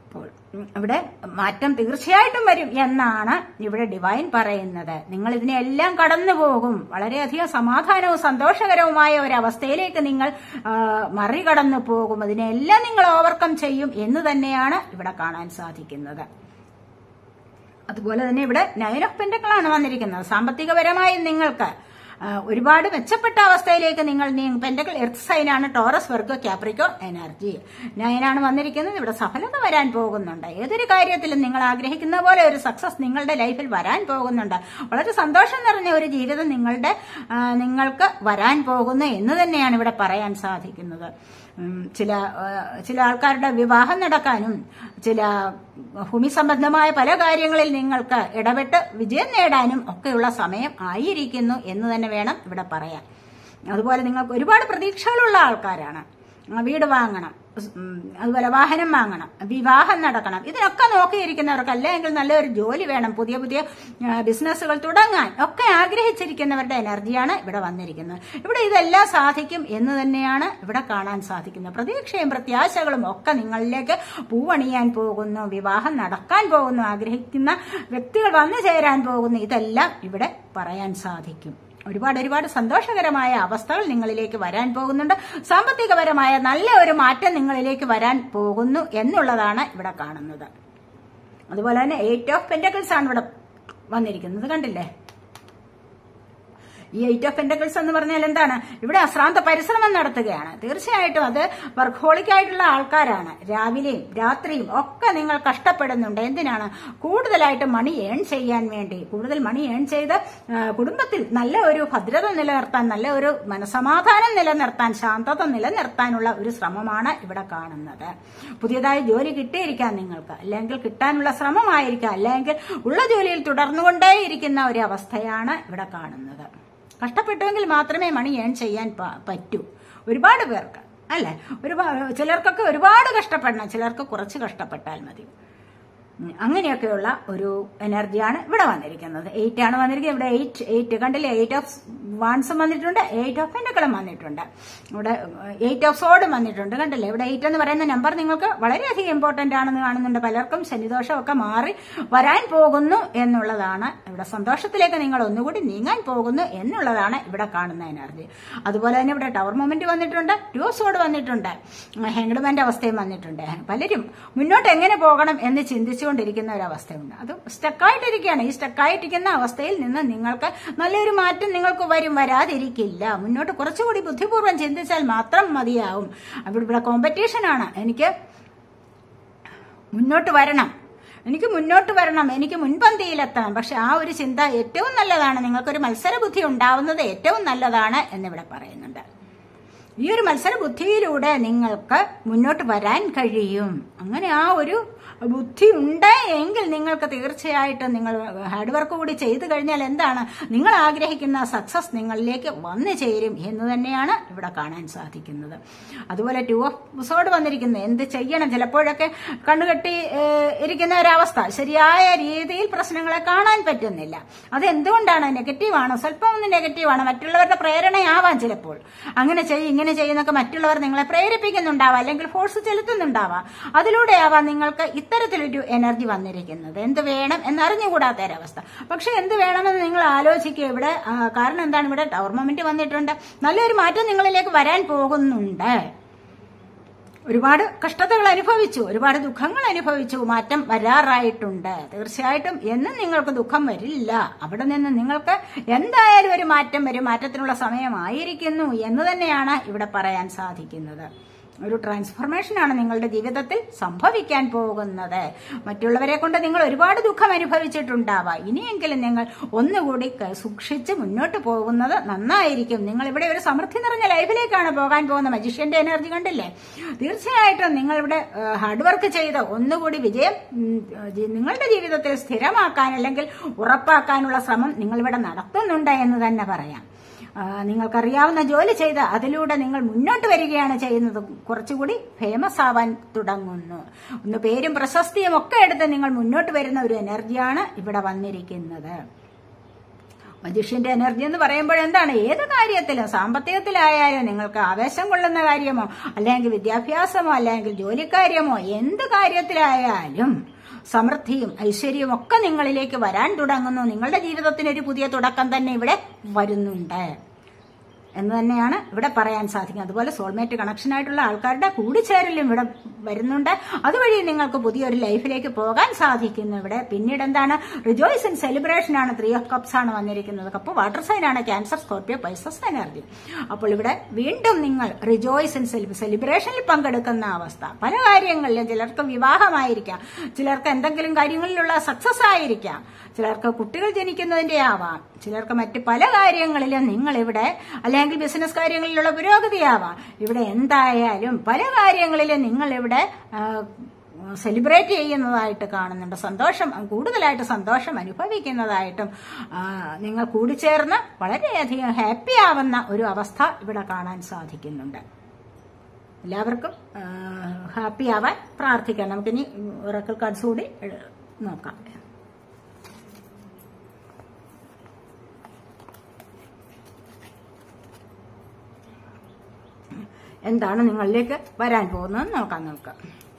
ഉം, ഇവിടെ മാറ്റം തീർച്ചയായിട്ടും വരും എന്നാണ് ഇവിടെ ഡിവൈൻ പറയുന്നത് നിങ്ങൾ ഇതിനെല്ലാം കടന്നു പോകും വളരെയധികം സമാധാനവും സന്തോഷകരവുമായ ഒരു അവസ്ഥയിലേക്ക് നിങ്ങൾ ആ, മറികടന്നു പോകും അതിനെല്ലാം നിങ്ങൾ ഓവർകം ചെയ്യും എന്ന് തന്നെയാണ് ഇവിടെ കാണാൻ സാധിക്കുന്നത് അതുപോലെ തന്നെ ഇവിടെ നയൻ ഓഫ് പെൻഡക്കളാണ് വന്നിരിക്കുന്നത് സാമ്പത്തികപരമായി നിങ്ങൾക്ക് ആ, ഒരുപാട് മെച്ചപ്പെട്ട അവസ്ഥയിലേക്ക് നിങ്ങൾ നീങ്ങും പെൻഡക്കൾ എർത്ത് സൈനാണ് ടോറസ് വർഗോ ക്യാപ്രിക്കോ എനർജി നയനാണ് വന്നിരിക്കുന്നത് ഇവിടെ സഫലത വരാൻ പോകുന്നുണ്ട് ഏതൊരു കാര്യത്തിലും നിങ്ങൾ ആഗ്രഹിക്കുന്ന പോലെ ഒരു സക്സസ് നിങ്ങളുടെ ലൈഫിൽ വരാൻ പോകുന്നുണ്ട് വളരെ സന്തോഷം നിറഞ്ഞ ഒരു ജീവിതം നിങ്ങളുടെ ആ, നിങ്ങൾക്ക് വരാൻ പോകുന്നു എന്ന് തന്നെയാണ് ഇവിടെ പറയാൻ സാധിക്കുന്നത് ഉം, ചില ആ, ചില ആൾക്കാരുടെ വിവാഹം നടക്കാനും ചില ഭൂമി സംബന്ധമായ പല കാര്യങ്ങളിൽ നിങ്ങൾക്ക് ഇടപെട്ട് വിജയം നേടാനും ഒക്കെയുള്ള സമയം ആയിരിക്കുന്നു എന്ന് തന്നെ വേണം ഇവിടെ പറയാൻ അതുപോലെ നിങ്ങൾക്ക് ഒരുപാട് പ്രതീക്ഷകളുള്ള ആൾക്കാരാണ് ആ, വീട് വാങ്ങണം ഉം, അതുപോലെ വാഹനം വാങ്ങണം വിവാഹം നടക്കണം ഇതിനൊക്കെ നോക്കിയിരിക്കുന്നവർക്ക് അല്ലെങ്കിൽ നല്ലൊരു ജോലി വേണം പുതിയ പുതിയ ആ, ബിസിനസ്സുകൾ തുടങ്ങാൻ ഒക്കെ ആഗ്രഹിച്ചിരിക്കുന്നവരുടെ എനർജിയാണ് ഇവിടെ വന്നിരിക്കുന്നത് ഇവിടെ ഇതെല്ലാം സാധിക്കും എന്ന് തന്നെയാണ് ഇവിടെ കാണാൻ സാധിക്കുന്നത് പ്രതീക്ഷയും പ്രത്യാശകളും ഒക്കെ നിങ്ങളിലേക്ക് പൂവണിയാൻ പോകുന്നു വിവാഹം നടക്കാൻ പോകുന്നു ആഗ്രഹിക്കുന്ന വ്യക്തികൾ വന്നു ചേരാൻ പോകുന്നു ഇതെല്ലാം ഇവിടെ പറയാൻ സാധിക്കും ഒരുപാട് ഒരുപാട് സന്തോഷകരമായ അവസ്ഥകൾ നിങ്ങളിലേക്ക് വരാൻ പോകുന്നുണ്ട് സാമ്പത്തികപരമായ നല്ല ഒരു മാറ്റം നിങ്ങളിലേക്ക് വരാൻ പോകുന്നു എന്നുള്ളതാണ് ഇവിടെ കാണുന്നത് അതുപോലെ തന്നെ എയ്റ്റ് ഓഫ് പെൻറ്റക്കിൾസ് ആണ് ഇവിടെ വന്നിരിക്കുന്നത് കണ്ടില്ലേ ഈ എയ്റ്റ് ഓഫ് പെൻറ്റക്കിൾസ് എന്ന് പറഞ്ഞാൽ എന്താണ് ഇവിടെ അശ്രാന്ത പരിശ്രമം നടത്തുകയാണ് തീർച്ചയായിട്ടും അത് വർക്കോളിക് ആയിട്ടുള്ള ആൾക്കാരാണ് രാവിലെയും രാത്രിയും ഒക്കെ നിങ്ങൾ കഷ്ടപ്പെടുന്നുണ്ട് എന്തിനാണ് കൂടുതലായിട്ട് മണി ഏൺ ചെയ്യാൻ വേണ്ടി കൂടുതൽ മണി ഏൺ ചെയ്ത് ആ, കുടുംബത്തിൽ നല്ല ഒരു ഭദ്രത നിലനിർത്താൻ നല്ല ഒരു മനസമാധാനം നിലനിർത്താൻ ശാന്തത നിലനിർത്താനുള്ള ഒരു ശ്രമമാണ് ഇവിടെ കാണുന്നത് പുതിയതായി ജോലി കിട്ടിയിരിക്കാം നിങ്ങൾക്ക് അല്ലെങ്കിൽ കിട്ടാനുള്ള ശ്രമമായിരിക്കാം അല്ലെങ്കിൽ ഉള്ള ജോലിയിൽ തുടർന്നുകൊണ്ടേയിരിക്കുന്ന ഒരു അവസ്ഥയാണ് ഇവിടെ കാണുന്നത് കഷ്ടപ്പെട്ടുവെങ്കിൽ മാത്രമേ മണി ഏൺ ചെയ്യാൻ പ- പറ്റൂ ഒരുപാട് പേർക്ക് അല്ലേ ഒരുപാട് ചിലർക്കൊക്കെ ഒരുപാട് കഷ്ടപ്പെടണം ചിലർക്ക് കുറച്ച് കഷ്ടപ്പെട്ടാൽ മതി ഉം, അങ്ങനെയൊക്കെയുള്ള ഒരു എനർജിയാണ് ഇവിടെ വന്നിരിക്കുന്നത് എയ്റ്റ് ആണ് വന്നിരിക്കുന്നത് ഇവിടെ എയ്റ്റ് എയ്റ്റ് കണ്ടില്ലേ എയ്റ്റ് ഓഫ് വാൺസും വന്നിട്ടുണ്ട് എയ്റ്റ് ഓഫ് പെൻഡക്കളും വന്നിട്ടുണ്ട് ഇവിടെ എയ്റ്റ് ഓഫ് സോഡും വന്നിട്ടുണ്ട് കണ്ടില്ലേ ഇവിടെ എയ്റ്റ് എന്ന് പറയുന്ന നമ്പർ നിങ്ങൾക്ക് വളരെയധികം ഇമ്പോർട്ടന്റ് ആണെന്ന് കാണുന്നുണ്ട് പലർക്കും ശനിദോഷമൊക്കെ മാറി വരാൻ പോകുന്നു എന്നുള്ളതാണ് ഇവിടെ സന്തോഷത്തിലേക്ക് നിങ്ങൾ ഒന്നുകൂടി നീങ്ങാൻ പോകുന്നു എന്നുള്ളതാണ് ഇവിടെ കാണുന്ന എനർജി അതുപോലെ തന്നെ ഇവിടെ ടവർ മൊമെന്റ് വന്നിട്ടുണ്ട് ടു സോഡ് വന്നിട്ടുണ്ട് ഹെങ്ഡ്മാന്റെ അവസ്ഥയും വന്നിട്ടുണ്ട് പലരും മുന്നോട്ട് എങ്ങനെ പോകണം എന്ന് ചിന്തിച്ചുകൊണ്ടിരിക്കുന്ന ഒരു അവസ്ഥയുണ്ട് അത് സ്റ്റക്കായിട്ടിരിക്കുകയാണ് ഈ സ്റ്റക്കായിട്ടിരിക്കുന്ന അവസ്ഥയിൽ നിന്ന് നിങ്ങൾക്ക് നല്ലൊരു മാറ്റം നിങ്ങൾക്ക് വരും വരാതിരിക്കില്ല മുന്നോട്ട് കുറച്ചുകൂടി ബുദ്ധിപൂർവ്വം ചിന്തിച്ചാൽ മാത്രം മതിയാവും അവിടെ ഇവിടെ കോമ്പറ്റീഷൻ ആണ് എനിക്ക് മുന്നോട്ട് വരണം എനിക്ക് മുന്നോട്ട് വരണം എനിക്ക് മുൻപന്തിയിലെത്തണം പക്ഷെ ആ ഒരു ചിന്ത ഏറ്റവും നല്ലതാണ് നിങ്ങൾക്കൊരു മത്സര ബുദ്ധി ഉണ്ടാവുന്നത് ഏറ്റവും നല്ലതാണ് എന്നിവിടെ പറയുന്നുണ്ട് ഈ ഒരു മത്സര ബുദ്ധിയിലൂടെ നിങ്ങൾക്ക് മുന്നോട്ട് വരാൻ കഴിയും അങ്ങനെ ആ ഒരു ബുദ്ധി ഉണ്ട് എങ്കിൽ നിങ്ങൾക്ക് തീർച്ചയായിട്ടും നിങ്ങൾ ഹാർഡ് വർക്ക് കൂടി ചെയ്തു കഴിഞ്ഞാൽ എന്താണ് നിങ്ങൾ ആഗ്രഹിക്കുന്ന സക്സസ് നിങ്ങളിലേക്ക് വന്നു ചേരും എന്ന് തന്നെയാണ് ഇവിടെ കാണാൻ സാധിക്കുന്നത് അതുപോലെ ടു എപ്പിസോഡ് വന്നിരിക്കുന്നത് എന്ത് ചെയ്യണം ചിലപ്പോഴൊക്കെ കണ്ണുകെട്ടി ഏഹ്, ഇരിക്കുന്ന ഒരവസ്ഥ ശരിയായ രീതിയിൽ പ്രശ്നങ്ങളെ കാണാൻ പറ്റുന്നില്ല അത് എന്തുകൊണ്ടാണ് നെഗറ്റീവാണ് സ്വല്പം ഒന്ന് നെഗറ്റീവാണ് മറ്റുള്ളവരുടെ പ്രേരണയാവാം ചിലപ്പോൾ അങ്ങനെ ചെയ്യും ഇങ്ങനെ ചെയ്യുന്നൊക്കെ മറ്റുള്ളവർ നിങ്ങളെ പ്രേരിപ്പിക്കുന്നുണ്ടാവാം അല്ലെങ്കിൽ ഫോഴ്സ് ചെലുത്തുന്നുണ്ടാവാം അതിലൂടെ ആവാം നിങ്ങൾക്ക് ഇത്തരത്തിലൊരു എനർജി വന്നിരിക്കുന്നത് എന്ത് വേണം എന്നറിഞ്ഞുകൂടാത്ത ഒരവസ്ഥ പക്ഷെ എന്ത് വേണമെന്ന് നിങ്ങൾ ആലോചിക്കുക ഇവിടെ ആ, കാരണം എന്താണ് ഇവിടെ ടവർ മൊമെന്റ് വന്നിട്ടുണ്ട് നല്ലൊരു മാറ്റം നിങ്ങളിലേക്ക് വരാൻ പോകുന്നുണ്ട് ഒരുപാട് കഷ്ടതകൾ അനുഭവിച്ചു ഒരുപാട് ദുഃഖങ്ങൾ അനുഭവിച്ചു മാറ്റം വരാറായിട്ടുണ്ട് തീർച്ചയായിട്ടും എന്നും നിങ്ങൾക്ക് ദുഃഖം വരില്ല അവിടെ നിന്ന് നിങ്ങൾക്ക് എന്തായാലും ഒരു മാറ്റം വരും മാറ്റത്തിനുള്ള സമയമായിരിക്കുന്നു എന്ന് തന്നെയാണ് ഇവിടെ പറയാൻ സാധിക്കുന്നത് ഒരു ട്രാൻസ്ഫോർമേഷനാണ് നിങ്ങളുടെ ജീവിതത്തിൽ സംഭവിക്കാൻ പോകുന്നത് മറ്റുള്ളവരെ കൊണ്ട് നിങ്ങൾ ഒരുപാട് ദുഃഖം അനുഭവിച്ചിട്ടുണ്ടാവാം ഇനിയെങ്കിലും നിങ്ങൾ ഒന്നുകൂടി ക- സൂക്ഷിച്ച് മുന്നോട്ട് പോകുന്നത് നന്നായിരിക്കും നിങ്ങൾ ഇവിടെ ഒരു സമൃദ്ധി നിറഞ്ഞ ലൈഫിലേക്കാണ് പോകാൻ പോകുന്ന മജിഷ്യന്റെ എനർജി കണ്ടില്ലേ തീർച്ചയായിട്ടും നിങ്ങൾ ഇവിടെ ഹാർഡ് വർക്ക് ചെയ്ത് ഒന്നുകൂടി വിജയം ഉം, ജി- നിങ്ങളുടെ ജീവിതത്തിൽ സ്ഥിരമാക്കാൻ അല്ലെങ്കിൽ ഉറപ്പാക്കാനുള്ള ശ്രമം നിങ്ങളിവിടെ നടത്തുന്നുണ്ട് എന്ന് തന്നെ പറയാം ആ, നിങ്ങൾക്കറിയാവുന്ന ജോലി ചെയ്ത് അതിലൂടെ നിങ്ങൾ മുന്നോട്ട് വരികയാണ് ചെയ്യുന്നത് കുറച്ചുകൂടി ഫേമസ് ആവാൻ തുടങ്ങുന്നു ഒന്ന് പേരും പ്രശസ്തിയും ഒക്കെ എടുത്ത് നിങ്ങൾ മുന്നോട്ട് വരുന്ന ഒരു എനർജിയാണ് ഇവിടെ വന്നിരിക്കുന്നത് മജീഷ്യന്റെ എനർജി എന്ന് പറയുമ്പോൾ എന്താണ് ഏത് കാര്യത്തിലും സാമ്പത്തികത്തിലായാലും നിങ്ങൾക്ക് ആവേശം കൊള്ളുന്ന കാര്യമോ അല്ലെങ്കിൽ വിദ്യാഭ്യാസമോ അല്ലെങ്കിൽ ജോലിക്കാര്യമോ എന്ത് കാര്യത്തിലായാലും സമൃദ്ധിയും ഐശ്വര്യവും ഒക്കെ നിങ്ങളിലേക്ക് വരാൻ തുടങ്ങുന്നു നിങ്ങളുടെ ജീവിതത്തിന് ഒരു പുതിയ തുടക്കം തന്നെ ഇവിടെ വരുന്നുണ്ട് എന്ന് തന്നെയാണ് ഇവിടെ പറയാൻ സാധിക്കുന്നത് അതുപോലെ സോൾമേറ്റ് കണക്ഷൻ ആയിട്ടുള്ള ആൾക്കാരുടെ കൂടിച്ചേരലും ഇവിടെ വരുന്നുണ്ട് അതുവഴി നിങ്ങൾക്ക് പുതിയൊരു ലൈഫിലേക്ക് പോകാൻ സാധിക്കുന്നു ഇവിടെ പിന്നീട് എന്താണ് റിജോയ്സ് ഇൻ സെലിബ്രേഷൻ ആണ് ത്രീ ഓഫ് കപ്സ് ആണ് വന്നിരിക്കുന്നത് കപ്പ് വാട്ടർ സൈൻ ആണ് ക്യാൻസർ സ്കോർപ്പിയോ പൈസസ് എനർജി അപ്പോൾ ഇവിടെ വീണ്ടും നിങ്ങൾ റിജോയ്സ് ഇൻ സെലിബ്രേഷനിൽ പങ്കെടുക്കുന്ന അവസ്ഥ പല കാര്യങ്ങളിലും ചിലർക്ക് വിവാഹമായിരിക്കാം ചിലർക്ക് എന്തെങ്കിലും കാര്യങ്ങളിലുള്ള സക്സസ് ആയിരിക്കാം ചിലർക്ക് കുട്ടികൾ ജനിക്കുന്നതിന്റെ ആവാം ചിലർക്ക് മറ്റ് പല കാര്യങ്ങളിലും നിങ്ങൾ ഇവിടെ അല്ലെങ്കിൽ ബിസിനസ് കാര്യങ്ങളിലുള്ള പുരോഗതിയാവാം ഇവിടെ എന്തായാലും പല കാര്യങ്ങളിലും നിങ്ങൾ ഇവിടെ സെലിബ്രേറ്റ് ചെയ്യുന്നതായിട്ട് കാണുന്നുണ്ട് സന്തോഷം കൂടുതലായിട്ട് സന്തോഷം അനുഭവിക്കുന്നതായിട്ടും ആ, നിങ്ങൾ കൂടിച്ചേർന്ന് വളരെയധികം ഹാപ്പി ആവുന്ന ഒരു അവസ്ഥ ഇവിടെ കാണാൻ സാധിക്കുന്നുണ്ട് എല്ലാവർക്കും ഹാപ്പി ആവാൻ പ്രാർത്ഥിക്കാം നമുക്കിനി ഉറക്കൽ കാർഡ്സ് കൂടി എഴു- നോക്കാം എന്താണ് നിങ്ങളിലേക്ക് വരാൻ പോകുന്നത് നോക്കാം നമുക്ക്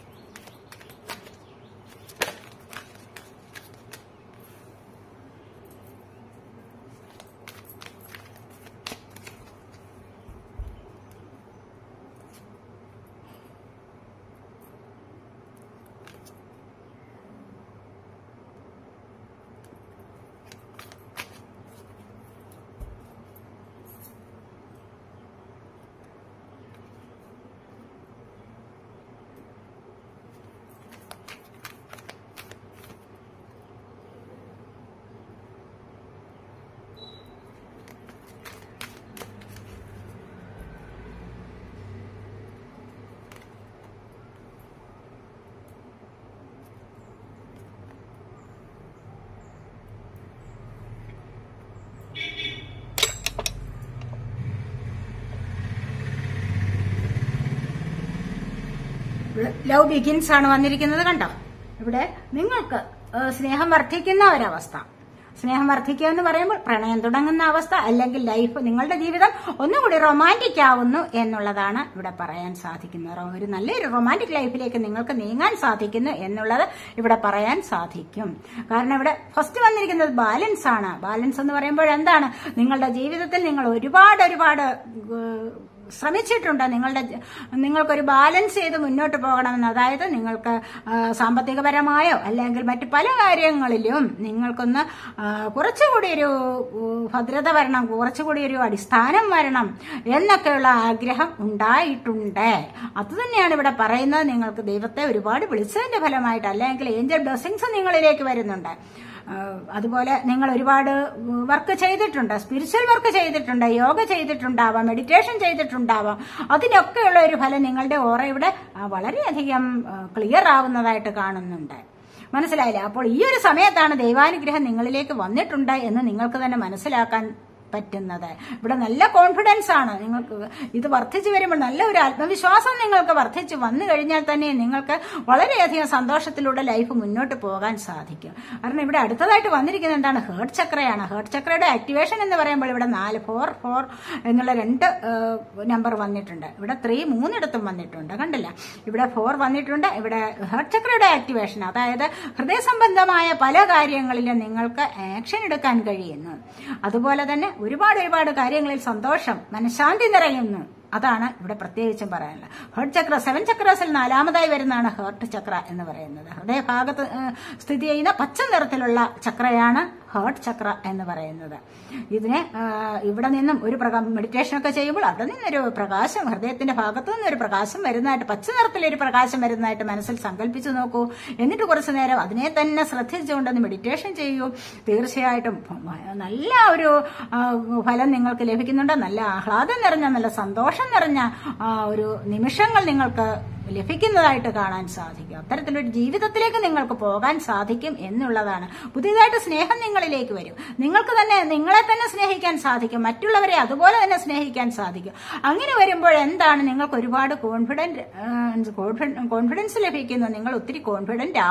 ലവ് ബിഗിൻസ് ആണ് വന്നിരിക്കുന്നത് കണ്ടോ ഇവിടെ നിങ്ങൾക്ക് ഏഹ്, സ്നേഹം വർദ്ധിക്കുന്ന ഒരവസ്ഥ സ്നേഹം വർദ്ധിക്കുക എന്ന് പറയുമ്പോൾ പ്രണയം തുടങ്ങുന്ന അവസ്ഥ അല്ലെങ്കിൽ ലൈഫ് നിങ്ങളുടെ ജീവിതം ഒന്നുകൂടി റൊമാൻറ്റിക് ആവുന്നു എന്നുള്ളതാണ് ഇവിടെ പറയാൻ സാധിക്കുന്നത് റൊ- ഒരു നല്ലൊരു റൊമാൻറ്റിക് ലൈഫിലേക്ക് നിങ്ങൾക്ക് നീങ്ങാൻ സാധിക്കുന്നു എന്നുള്ളത് ഇവിടെ പറയാൻ സാധിക്കും കാരണം ഇവിടെ ഫസ്റ്റ് വന്നിരിക്കുന്നത് ബാലൻസ് ആണ് ബാലൻസ് എന്ന് പറയുമ്പോൾ എന്താണ് നിങ്ങളുടെ ജീവിതത്തിൽ നിങ്ങൾ ഒരുപാട് ഒരുപാട് ഏഹ്, ശ്രമിച്ചിട്ടുണ്ട് നിങ്ങളുടെ ജ- നിങ്ങൾക്കൊരു ബാലൻസ് ചെയ്ത് മുന്നോട്ട് പോകണമെന്ന് അതായത് നിങ്ങൾക്ക് ആ, സാമ്പത്തികപരമായോ അല്ലെങ്കിൽ മറ്റു പല കാര്യങ്ങളിലും നിങ്ങൾക്കൊന്ന് ആ, കുറച്ചുകൂടി ഒരു ഉ, ഭദ്രത വരണം കുറച്ചുകൂടി ഒരു അടിസ്ഥാനം വരണം എന്നൊക്കെയുള്ള ആഗ്രഹം ഉണ്ടായിട്ടുണ്ട് അതുതന്നെയാണ് ഇവിടെ പറയുന്നത് നിങ്ങൾക്ക് ദൈവത്തെ ഒരുപാട് വിളിച്ചതിന്റെ ഫലമായിട്ട് അല്ലെങ്കിൽ ഏഞ്ചൽ ബ്ലെസ്സിങ്സ് നിങ്ങളിലേക്ക് വരുന്നുണ്ട് ആഹ് അതുപോലെ നിങ്ങൾ ഒരുപാട് വർക്ക് ചെയ്തിട്ടുണ്ട് സ്പിരിച്വൽ വർക്ക് ചെയ്തിട്ടുണ്ട് യോഗ ചെയ്തിട്ടുണ്ടാവാം മെഡിറ്റേഷൻ ചെയ്തിട്ടുണ്ടാവാം അതിനൊക്കെയുള്ള ഒരു ഫലം നിങ്ങളുടെ ഓറ ഇവിടെ ആ, വളരെയധികം ക്ലിയർ ആവുന്നതായിട്ട് കാണുന്നുണ്ട് മനസ്സിലായില്ലേ അപ്പോൾ ഈ ഒരു സമയത്താണ് ദൈവാനുഗ്രഹം നിങ്ങളിലേക്ക് വന്നിട്ടുണ്ട് എന്ന് നിങ്ങൾക്ക് തന്നെ മനസ്സിലാക്കാൻ പറ്റുന്നത് ഇവിടെ നല്ല കോൺഫിഡൻസ് ആണ് നിങ്ങൾക്ക് ഇത് വർദ്ധിച്ചു വരുമ്പോൾ നല്ല ഒരു ആത്മവിശ്വാസം നിങ്ങൾക്ക് വർദ്ധിച്ചു വന്നു കഴിഞ്ഞാൽ തന്നെ നിങ്ങൾക്ക് വളരെയധികം സന്തോഷത്തിലൂടെ ലൈഫ് മുന്നോട്ട് പോകാൻ സാധിക്കും കാരണം ഇവിടെ അടുത്തതായിട്ട് വന്നിരിക്കുന്നത് എന്താണ് ഹേർട്ട് ചക്രയാണ് ഹേർട്ട് ചക്രയുടെ ആക്ടിവേഷൻ എന്ന് പറയുമ്പോൾ ഇവിടെ നാല് ഫോർ ഫോർ എന്നുള്ള രണ്ട് നമ്പർ വന്നിട്ടുണ്ട് ഇവിടെ ത്രീ മൂന്നിടത്തും വന്നിട്ടുണ്ട് കണ്ടില്ല ഇവിടെ ഫോർ വന്നിട്ടുണ്ട് ഇവിടെ ഹേർട്ട് ചക്രയുടെ ആക്ടിവേഷൻ അതായത് ഹൃദയ സംബന്ധമായ പല കാര്യങ്ങളിലും നിങ്ങൾക്ക് ആക്ഷൻ എടുക്കാൻ കഴിയുന്നു അതുപോലെ തന്നെ ഒരുപാട് ഒരുപാട് കാര്യങ്ങളിൽ സന്തോഷം മനഃശാന്തി നിറയുന്നു അതാണ് ഇവിടെ പ്രത്യേകിച്ചും പറയാനുള്ളത് ഹേർട്ട് ചക്ര സെവൻ ചക്രാസിൽ നാലാമതായി വരുന്നതാണ് ഹേർട്ട് ചക്ര എന്ന് പറയുന്നത് ഹൃദയഭാഗത്ത് ഏഹ്, സ്ഥിതി ചെയ്യുന്ന പച്ച നിറത്തിലുള്ള ചക്രയാണ് ഹേർട്ട് ചക്ര എന്ന് പറയുന്നത് ഇതിനെ ഏഹ്, ഇവിടെ നിന്നും ഒരു മെഡിറ്റേഷൻ ഒക്കെ ചെയ്യുമ്പോൾ അവിടെ നിന്നൊരു പ്രകാശം ഹൃദയത്തിന്റെ ഭാഗത്തു നിന്നൊരു പ്രകാശം വരുന്നതായിട്ട് പച്ച നിറത്തിലൊരു പ്രകാശം വരുന്നതായിട്ട് മനസ്സിൽ സങ്കല്പിച്ചു നോക്കൂ എന്നിട്ട് കുറച്ചു നേരം അതിനെ തന്നെ ശ്രദ്ധിച്ചുകൊണ്ടൊന്ന് മെഡിറ്റേഷൻ ചെയ്യൂ തീർച്ചയായിട്ടും നല്ല ഒരു ആ, ഫലം നിങ്ങൾക്ക് ലഭിക്കുന്നുണ്ട് നല്ല ആഹ്ലാദം നിറഞ്ഞ നല്ല സന്തോഷം നിറഞ്ഞ ആ, ഒരു നിമിഷങ്ങൾ നിങ്ങൾക്ക് ലഭിക്കുന്നതായിട്ട് കാണാൻ സാധിക്കും അത്തരത്തിലൊരു ജീവിതത്തിലേക്ക് നിങ്ങൾക്ക് പോകാൻ സാധിക്കും എന്നുള്ളതാണ് പുതിയതായിട്ട് സ്നേഹം നിങ്ങളിലേക്ക് വരും നിങ്ങൾക്ക് തന്നെ നിങ്ങളെ തന്നെ സ്നേഹിക്കാൻ സാധിക്കും മറ്റുള്ളവരെ അതുപോലെ തന്നെ സ്നേഹിക്കാൻ സാധിക്കും അങ്ങനെ വരുമ്പോൾ എന്താണ് നിങ്ങൾക്ക് ഒരുപാട് കോൺഫിഡന്റ് കോൺഫിഡൻസ് ലഭിക്കുന്നു നിങ്ങൾ ഒത്തിരി കോൺഫിഡന്റ് ആവും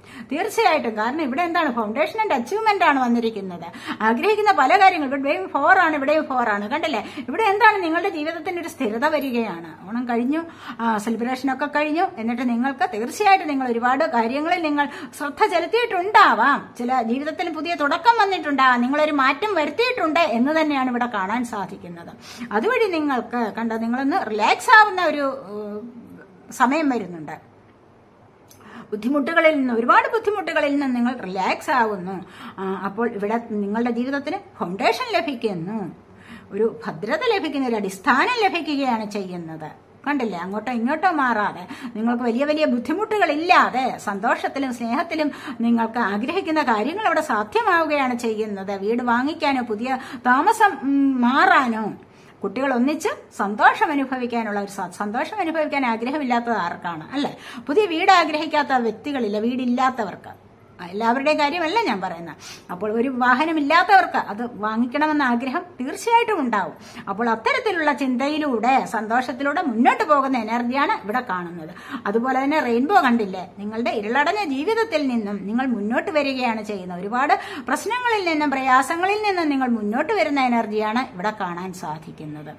തീർച്ചയായിട്ടും കാരണം ഇവിടെ എന്താണ് ഫൗണ്ടേഷൻ ആൻഡ് അച്ചീവ്മെന്റ് ആണ് വന്നിരിക്കുന്നത് ആഗ്രഹിക്കുന്ന പല കാര്യങ്ങൾ ഇവിടെയും ഫോർ ആണ് ഇവിടെയും ഫോർ ആണ് കണ്ടില്ലേ ഇവിടെ എന്താണ് നിങ്ങളുടെ ജീവിതത്തിന് ഒരു സ്ഥിരത വരികയാണ് ഓണം കഴിഞ്ഞു സെലിബ്രേഷൻ ഒക്കെ കഴിഞ്ഞു എന്നിട്ട് നിങ്ങൾക്ക് തീർച്ചയായിട്ടും നിങ്ങൾ ഒരുപാട് കാര്യങ്ങളിൽ നിങ്ങൾ ശ്രദ്ധ ചെലുത്തിയിട്ടുണ്ടാവാം ചില ജീവിതത്തിൽ പുതിയ തുടക്കം വന്നിട്ടുണ്ടാവാം നിങ്ങളൊരു മാറ്റം വരുത്തിയിട്ടുണ്ട് എന്ന് തന്നെയാണ് ഇവിടെ കാണാൻ സാധിക്കുന്നത് അതുവഴി നിങ്ങൾക്ക് കണ്ട നിങ്ങളൊന്ന് റിലാക്സ് ആവുന്ന ഒരു ഏഹ്, സമയം വരുന്നുണ്ട് ബുദ്ധിമുട്ടുകളിൽ നിന്ന് ഒരുപാട് ബുദ്ധിമുട്ടുകളിൽ നിന്ന് നിങ്ങൾ റിലാക്സ് ആവുന്നു ആ, അപ്പോൾ ഇവിടെ നിങ്ങളുടെ ജീവിതത്തിന് ഫൗണ്ടേഷൻ ലഭിക്കുന്നു ഒരു ഭദ്രത ലഭിക്കുന്ന ഒരു അടിസ്ഥാനം ലഭിക്കുകയാണ് ചെയ്യുന്നത് കണ്ടില്ലേ അങ്ങോട്ടോ ഇങ്ങോട്ടോ മാറാതെ നിങ്ങൾക്ക് വലിയ വലിയ ബുദ്ധിമുട്ടുകളില്ലാതെ സന്തോഷത്തിലും സ്നേഹത്തിലും നിങ്ങൾക്ക് ആഗ്രഹിക്കുന്ന കാര്യങ്ങൾ അവിടെ സാധ്യമാവുകയാണ് ചെയ്യുന്നത് വീട് വാങ്ങിക്കാനോ പുതിയ താമസം ഉം, മാറാനോ കുട്ടികൾ ഒന്നിച്ച് സന്തോഷം അനുഭവിക്കാനുള്ള ഒരു സ- സന്തോഷം അനുഭവിക്കാൻ ആഗ്രഹമില്ലാത്തത് ആർക്കാണ് അല്ലെ പുതിയ വീട് ആഗ്രഹിക്കാത്ത വ്യക്തികളില്ല വീടില്ലാത്തവർക്ക് എല്ലാവരുടെയും കാര്യമല്ല ഞാൻ പറയുന്നത് അപ്പോൾ ഒരു വാഹനമില്ലാത്തവർക്ക് അത് വാങ്ങിക്കണമെന്ന ആഗ്രഹം തീർച്ചയായിട്ടും ഉണ്ടാവും അപ്പോൾ അത്തരത്തിലുള്ള ചിന്തയിലൂടെ സന്തോഷത്തിലൂടെ മുന്നോട്ട് പോകുന്ന എനർജിയാണ് ഇവിടെ കാണുന്നത് അതുപോലെ തന്നെ റെയിൻബോ കണ്ടില്ലേ നിങ്ങളുടെ ഇരുളടഞ്ഞ ജീവിതത്തിൽ നിന്നും നിങ്ങൾ മുന്നോട്ട് വരികയാണ് ചെയ്യുന്നത് ഒരുപാട് പ്രശ്നങ്ങളിൽ നിന്നും പ്രയാസങ്ങളിൽ നിന്നും നിങ്ങൾ മുന്നോട്ട് വരുന്ന എനർജിയാണ് ഇവിടെ കാണാൻ സാധിക്കുന്നത്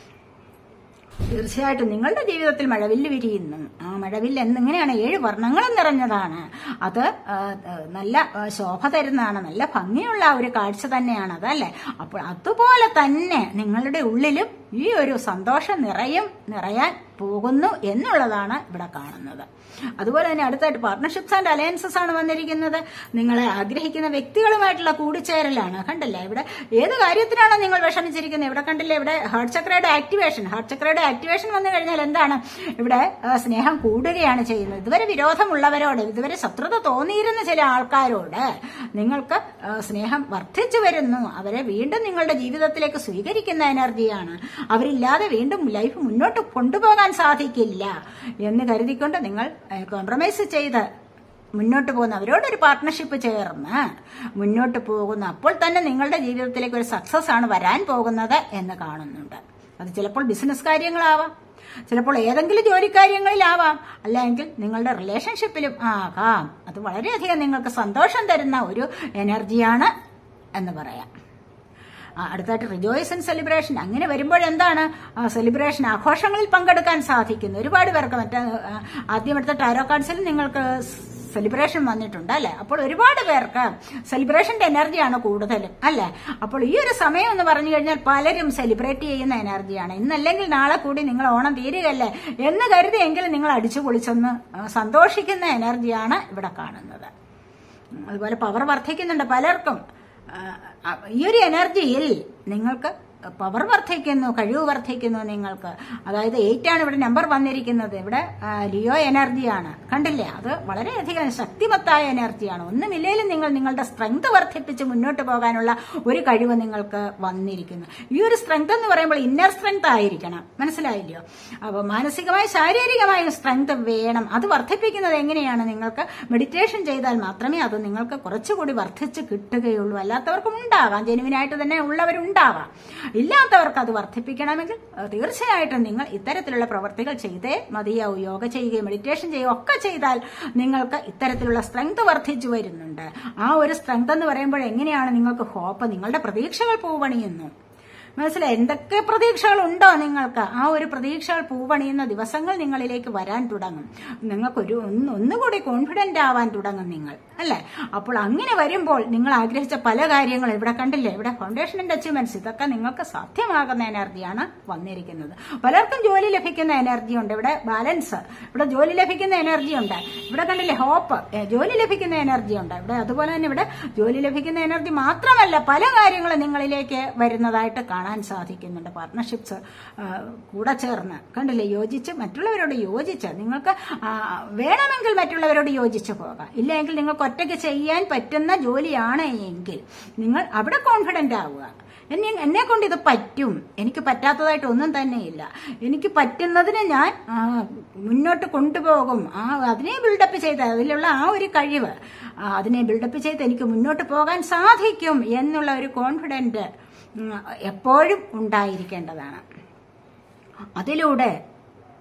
തീർച്ചയായിട്ടും നിങ്ങളുടെ ജീവിതത്തിൽ മഴവില്ല് വിരിയുന്നു ആ മഴവില്ല് എന്നിങ്ങനെയാണ് ഏഴ് വർണ്ണങ്ങളും നിറഞ്ഞതാണ് അത് ആ, ആ, നല്ല ആ, ശോഭ തരുന്നതാണ് നല്ല ഭംഗിയുള്ള ഒരു കാഴ്ച തന്നെയാണ് അതല്ലേ അപ്പോൾ അതുപോലെ തന്നെ നിങ്ങളുടെ ഉള്ളിലും ഈ ഒരു സന്തോഷം നിറയും നിറയാൻ പോകുന്നു എന്നുള്ളതാണ് ഇവിടെ കാണുന്നത് അതുപോലെ തന്നെ അടുത്തായിട്ട് പാർട്ണർഷിപ്സ് ആൻഡ് അലയൻസസ് ആണ് വന്നിരിക്കുന്നത് നിങ്ങളെ ആഗ്രഹിക്കുന്ന വ്യക്തികളുമായിട്ടുള്ള കൂടിച്ചേരലാണ് കണ്ടില്ലേ ഇവിടെ ഏത് കാര്യത്തിനാണോ നിങ്ങൾ വിഷമിച്ചിരിക്കുന്നത് ഇവിടെ കണ്ടില്ലേ ഇവിടെ ഹാർട്ട് ചക്രയുടെ ആക്ടിവേഷൻ ഹാർട്ട് ചക്രയുടെ ആക്ടിവേഷൻ വന്നു കഴിഞ്ഞാൽ എന്താണ് ഇവിടെ ആ, സ്നേഹം കൂടുകയാണ് ചെയ്യുന്നത് ഇതുവരെ വിരോധമുള്ളവരോട് ഇതുവരെ ശത്രുത തോന്നിയിരുന്ന ചില ആൾക്കാരോട് നിങ്ങൾക്ക് ആ, സ്നേഹം വർദ്ധിച്ചു വരുന്നു അവരെ വീണ്ടും നിങ്ങളുടെ ജീവിതത്തിലേക്ക് സ്വീകരിക്കുന്ന എനർജിയാണ് അവരില്ലാതെ വീണ്ടും ലൈഫ് മുന്നോട്ട് കൊണ്ടുപോകാൻ സാധിക്കില്ല എന്ന് കരുതിക്കൊണ്ട് നിങ്ങൾ കോംപ്രമൈസ് ചെയ്ത് മുന്നോട്ട് പോകുന്ന അവരോടൊരു പാർട്ട്ണർഷിപ്പ് ചേർന്ന് മുന്നോട്ട് പോകുന്ന അപ്പോൾ തന്നെ നിങ്ങളുടെ ജീവിതത്തിലേക്ക് ഒരു സക്സസ് ആണ് വരാൻ പോകുന്നത് എന്ന് കാണുന്നുണ്ട് അത് ചിലപ്പോൾ ബിസിനസ് കാര്യങ്ങളാവാം ചിലപ്പോൾ ഏതെങ്കിലും ജോലി കാര്യങ്ങളിലാവാം അല്ലെങ്കിൽ നിങ്ങളുടെ റിലേഷൻഷിപ്പിലും ആകാം അത് വളരെയധികം നിങ്ങൾക്ക് സന്തോഷം തരുന്ന ഒരു എനർജിയാണ് എന്ന് പറയാം ആ, അടുത്തായിട്ട് റിജോയ്സ് ആൻഡ് സെലിബ്രേഷൻ അങ്ങനെ വരുമ്പോൾ എന്താണ് സെലിബ്രേഷൻ ആഘോഷങ്ങളിൽ പങ്കെടുക്കാൻ സാധിക്കുന്നു ഒരുപാട് പേർക്ക് മറ്റേ ആ, ആദ്യം എടുത്ത ടാരോ കാർഡ്സിൽ നിങ്ങൾക്ക് സെലിബ്രേഷൻ വന്നിട്ടുണ്ട് അല്ലെ അപ്പോൾ ഒരുപാട് പേർക്ക് സെലിബ്രേഷന്റെ എനർജിയാണ് കൂടുതലും അല്ലെ അപ്പോൾ ഈ ഒരു സമയം എന്ന് പറഞ്ഞു കഴിഞ്ഞാൽ പലരും സെലിബ്രേറ്റ് ചെയ്യുന്ന എനർജിയാണ് ഇന്നല്ലെങ്കിൽ നാളെ കൂടി നിങ്ങൾ ഓണം തീരുകയല്ലേ എന്ന് കരുതിയെങ്കിലും നിങ്ങൾ അടിച്ചു പൊളിച്ചൊന്ന് ആ, സന്തോഷിക്കുന്ന എനർജിയാണ് ഇവിടെ കാണുന്നത് അതുപോലെ പവർ വർദ്ധിക്കുന്നുണ്ട് പലർക്കും ആ, ആ, ഈ ഒരു എനർജിയിൽ നിങ്ങൾക്ക് പവർ വർദ്ധിക്കുന്നു കഴിവ് വർദ്ധിക്കുന്നു നിങ്ങൾക്ക് അതായത് എയ്റ്റ് ആണ് ഇവിടെ നമ്പർ വന്നിരിക്കുന്നത് ഇവിടെ ആ, ലിയോ എനർജിയാണ് കണ്ടില്ലേ അത് വളരെയധികം ശക്തിമത്തായ എനർജിയാണ് ഒന്നുമില്ലേലും നിങ്ങൾ നിങ്ങളുടെ സ്ട്രെങ്ത് വർദ്ധിപ്പിച്ച് മുന്നോട്ട് പോകാനുള്ള ഒരു കഴിവ് നിങ്ങൾക്ക് വന്നിരിക്കുന്നു ഈ ഒരു സ്ട്രെങ്ത് എന്ന് പറയുമ്പോൾ ഇന്നർ സ്ട്രെങ്ത് ആയിരിക്കണം മനസ്സിലായില്ലയോ അപ്പോൾ മാനസികമായി ശാരീരികമായ സ്ട്രെങ്ത് വേണം അത് വർദ്ധിപ്പിക്കുന്നത് എങ്ങനെയാണ് നിങ്ങൾക്ക് മെഡിറ്റേഷൻ ചെയ്താൽ മാത്രമേ അത് നിങ്ങൾക്ക് കുറച്ചുകൂടി വർദ്ധിച്ച് കിട്ടുകയുള്ളൂ അല്ലാത്തവർക്കും ഉണ്ടാകാം ജെനുവിനായിട്ട് തന്നെ ഉള്ളവരുണ്ടാവാം ഇല്ലാത്തവർക്ക് അത് വർദ്ധിപ്പിക്കണമെങ്കിൽ അഹ് തീർച്ചയായിട്ടും നിങ്ങൾ ഇത്തരത്തിലുള്ള പ്രവർത്തികൾ ചെയ്തേ മതിയാവൂ യോഗ ചെയ്യുകയും മെഡിറ്റേഷൻ ചെയ്യുകയും ഒക്കെ ചെയ്താൽ നിങ്ങൾക്ക് ഇത്തരത്തിലുള്ള സ്ട്രെങ്ത് വർദ്ധിച്ചു വരുന്നുണ്ട് ആ ഒരു സ്ട്രെങ്ത് എന്ന് പറയുമ്പോൾ എങ്ങനെയാണ് നിങ്ങൾക്ക് ഹോപ്പ് നിങ്ങളുടെ പ്രതീക്ഷകൾ പൂവണിയുന്നു മനസ്സിലായി എന്തൊക്കെ പ്രതീക്ഷകൾ ഉണ്ടോ നിങ്ങൾക്ക് ആ ഒരു പ്രതീക്ഷകൾ പൂവണിയുന്ന ദിവസങ്ങൾ നിങ്ങളിലേക്ക് വരാൻ തുടങ്ങും നിങ്ങൾക്കൊരു ഒന്ന് ഒന്നുകൂടി കോൺഫിഡന്റ് ആവാൻ തുടങ്ങും നിങ്ങൾ അല്ലേ അപ്പോൾ അങ്ങനെ വരുമ്പോൾ നിങ്ങൾ ആഗ്രഹിച്ച പല കാര്യങ്ങളും ഇവിടെ കണ്ടില്ലേ ഇവിടെ ഫൗണ്ടേഷൻ ആൻഡ് അച്ചീവ്മെന്റ്സ് ഇതൊക്കെ നിങ്ങൾക്ക് സാധ്യമാകുന്ന എനർജിയാണ് വന്നിരിക്കുന്നത് പലർക്കും ജോലി ലഭിക്കുന്ന എനർജി ഉണ്ട് ഇവിടെ ബാലൻസ് ഇവിടെ ജോലി ലഭിക്കുന്ന എനർജി ഉണ്ട് ഇവിടെ കണ്ടില്ലേ ഹോപ്പ് ജോലി ലഭിക്കുന്ന എനർജി ഉണ്ട് ഇവിടെ അതുപോലെ തന്നെ ഇവിടെ ജോലി ലഭിക്കുന്ന എനർജി മാത്രമല്ല പല കാര്യങ്ങളും നിങ്ങളിലേക്ക് വരുന്നതായിട്ട് കാണാൻ സാധിക്കുന്നുണ്ട് പാർട്ട്ണർഷിപ്സ് കൂടെ ചേർന്ന് കണ്ടില്ലേ യോജിച്ച് മറ്റുള്ളവരോട് യോജിച്ച് നിങ്ങൾക്ക് ആ, വേണമെങ്കിൽ മറ്റുള്ളവരോട് യോജിച്ച് പോകാം ഇല്ലെങ്കിൽ നിങ്ങൾക്ക് ഒറ്റയ്ക്ക് ചെയ്യാൻ പറ്റുന്ന ജോലിയാണ് എങ്കിൽ നിങ്ങൾ അവിടെ കോൺഫിഡന്റ് ആവുക എന്നെ എന്നെ കൊണ്ട് ഇത് പറ്റും എനിക്ക് പറ്റാത്തതായിട്ട് ഒന്നും തന്നെയില്ല എനിക്ക് പറ്റുന്നതിന് ഞാൻ ആ, മുന്നോട്ട് കൊണ്ടുപോകും ആ അതിനെ ബിൽഡപ്പ് ചെയ്ത് അതിലുള്ള ആ ഒരു കഴിവ് ആ, അതിനെ ബിൽഡപ്പ് ചെയ്ത് എനിക്ക് മുന്നോട്ട് പോകാൻ സാധിക്കും എന്നുള്ള ഒരു കോൺഫിഡന്റ് ഉം, എപ്പോഴും ഉണ്ടായിരിക്കേണ്ടതാണ് അതിലൂടെ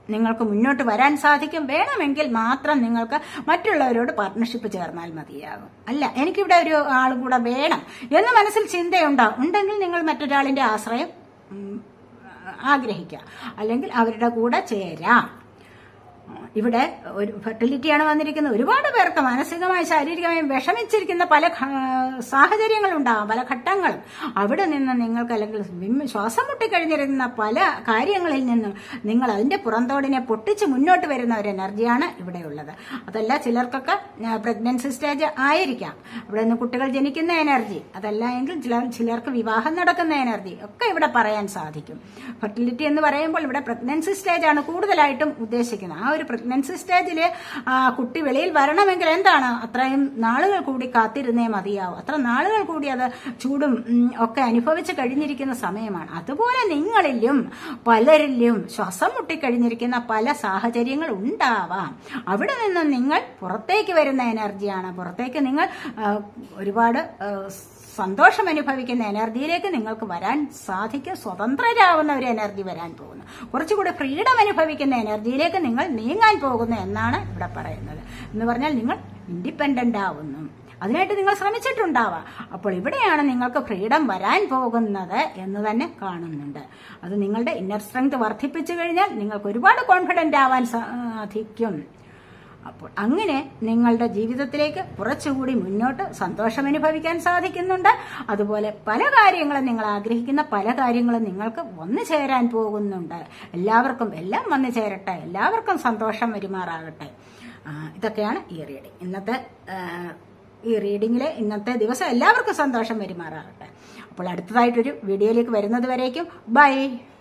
നിങ്ങൾക്ക് മുന്നോട്ട് വരാൻ സാധിക്കും വേണമെങ്കിൽ മാത്രം നിങ്ങൾക്ക് മറ്റുള്ളവരോട് പാർട്ട്ണർഷിപ്പ് ചേർന്നാൽ മതിയാകും അല്ല എനിക്കിവിടെ ഒരു ആളും കൂടെ വേണം എന്ന് മനസ്സിൽ ചിന്തയുണ്ടാവും ഉണ്ടെങ്കിൽ നിങ്ങൾ മറ്റൊരാളിന്റെ ആശ്രയം ഉം, ആഗ്രഹിക്കുക അല്ലെങ്കിൽ അവരുടെ കൂടെ ചേരാം ഇവിടെ ഒരു ഫെർട്ടിലിറ്റിയാണ് വന്നിരിക്കുന്നത് ഒരുപാട് പേർക്ക് മാനസികമായി ശാരീരികമായും വിഷമിച്ചിരിക്കുന്ന പല ഘ- സാഹചര്യങ്ങളുണ്ടാകും പല ഘട്ടങ്ങളും അവിടെ നിന്ന് നിങ്ങൾക്ക് അല്ലെങ്കിൽ വിം- ശ്വാസം മുട്ടിക്കഴിഞ്ഞിരുന്ന പല കാര്യങ്ങളിൽ നിന്നും നിങ്ങൾ അതിന്റെ പുറന്തോടിനെ പൊട്ടിച്ച് മുന്നോട്ട് വരുന്ന ഒരു എനർജിയാണ് ഇവിടെയുള്ളത് അതല്ല ചിലർക്കൊക്കെ പ്രഗ്നൻസി സ്റ്റേജ് ആയിരിക്കാം ഇവിടെ നിന്ന് കുട്ടികൾ ജനിക്കുന്ന എനർജി അതല്ല എങ്കിൽ ചിലർ ചിലർക്ക് വിവാഹം നടക്കുന്ന എനർജി ഒക്കെ ഇവിടെ പറയാൻ സാധിക്കും ഫെർട്ടിലിറ്റി എന്ന് പറയുമ്പോൾ ഇവിടെ പ്രഗ്നൻസി സ്റ്റേജ് ആണ് കൂടുതലായിട്ടും ഉദ്ദേശിക്കുന്നത് ആ ഒരു പ്രഗ്നൻസി സ്റ്റേജിൽ കുട്ടി വെളിയിൽ വരണമെങ്കിൽ എന്താണ് അത്രയും നാളുകൾ കൂടി കാത്തിരുന്നേ മതിയാവും അത്ര നാളുകൾ കൂടി അത് ചൂടും ഉം, ഒക്കെ അനുഭവിച്ച് കഴിഞ്ഞിരിക്കുന്ന സമയമാണ് അതുപോലെ നിങ്ങളിലും പലരിലും ശ്വാസം മുട്ടിക്കഴിഞ്ഞിരിക്കുന്ന പല സാഹചര്യങ്ങൾ ഉണ്ടാവാം അവിടെ നിന്ന് നിങ്ങൾ പുറത്തേക്ക് വരുന്ന എനർജിയാണ് പുറത്തേക്ക് നിങ്ങൾ ആ, ഒരുപാട് ആ, സന്തോഷം അനുഭവിക്കുന്ന എനർജിയിലേക്ക് നിങ്ങൾക്ക് വരാൻ സാധിക്കും സ്വതന്ത്രരാവുന്ന ഒരു എനർജി വരാൻ പോകുന്നു കുറച്ചുകൂടി ഫ്രീഡം അനുഭവിക്കുന്ന എനർജിയിലേക്ക് നിങ്ങൾ നീങ്ങാൻ പോകുന്നു എന്നാണ് ഇവിടെ പറയുന്നത് എന്ന് പറഞ്ഞാൽ നിങ്ങൾ ഇൻഡിപെൻഡന്റ് ആവുന്നു അതിനായിട്ട് നിങ്ങൾ ശ്രമിച്ചിട്ടുണ്ടാവാം അപ്പോൾ ഇവിടെയാണ് നിങ്ങൾക്ക് ഫ്രീഡം വരാൻ പോകുന്നത് എന്ന് തന്നെ കാണുന്നുണ്ട് അത് നിങ്ങളുടെ ഇന്നർ സ്ട്രെങ്ത് വർദ്ധിപ്പിച്ചു കഴിഞ്ഞാൽ നിങ്ങൾക്ക് ഒരുപാട് കോൺഫിഡന്റ് ആവാൻ സാധിക്കും അപ്പോൾ അങ്ങനെ നിങ്ങളുടെ ജീവിതത്തിലേക്ക് കുറച്ചുകൂടി മുന്നോട്ട് സന്തോഷം അനുഭവിക്കാൻ സാധിക്കുന്നുണ്ട് അതുപോലെ പല കാര്യങ്ങളും നിങ്ങൾ ആഗ്രഹിക്കുന്ന പല കാര്യങ്ങളും നിങ്ങൾക്ക് വന്നു ചേരാൻ പോകുന്നുണ്ട് എല്ലാവർക്കും എല്ലാം വന്നു ചേരട്ടെ എല്ലാവർക്കും സന്തോഷം വരുമാറാകട്ടെ ആ, ഇതൊക്കെയാണ് ഈ റീഡിംഗ് ഇന്നത്തെ ആ, ഈ റീഡിങ്ങിലെ ഇന്നത്തെ ദിവസം എല്ലാവർക്കും സന്തോഷം വരുമാറാകട്ടെ അപ്പോൾ അടുത്തതായിട്ടൊരു വീഡിയോയിലേക്ക് വരുന്നത് വരേക്കും ബൈ